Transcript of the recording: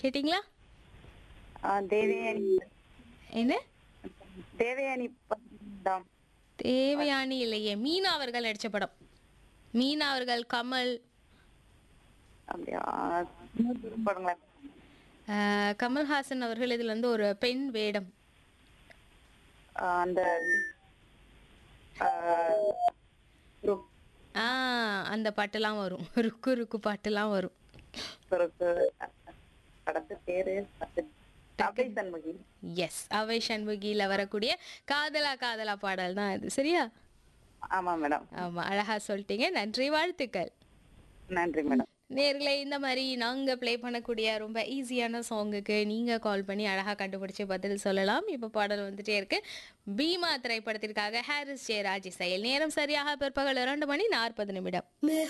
கேட்டிங்களா ஆ, தேவயானி என்ன தேவயானி படம் தேவயானி இல்லையே மீனா அவர்கள் நடிச்ச படம் மீனா அவர்கள் கமல் அப்படியா இன்னொரு படங்களா ஆஹ், கமல்ஹாசன் அவர்கள் இதுல வந்து ஒரு பெண் வேடம் ஆ, அந்த ஆ, ஒரு- ஆ அந்த பாட்டெல்லாம் வரும் ருக்கு ருக்கு பாட்டெல்லாம் வரும் ஒரு படத்து பேரு அபய் சண்முகி எஸ் அவை சண்முகியில வரக்கூடிய காதலா காதலா பாடல் தான் இது சரியா ஆமா மேடம் ஆமா அழகா சொல்லிட்டீங்க நன்றி வாழ்த்துக்கள் நன்றி மேடம் நேர்களே இந்த மாதிரி நாங்க ப்ளே பண்ணக்கூடிய ரொம்ப ஈஸியான சாங்குக்கு நீங்க கால் பண்ணி அழகா கண்டுபிடிச்சு பதில் சொல்லலாம் இப்போ பாடல் வந்துட்டே இருக்கு பீமா திரைப்படத்திற்காக ஹாரிஸ் ஜெயராஜ் இசையில் நேரம் சரியாக பிற்பகல் இரண்டு மணி நாற்பது நிமிடம்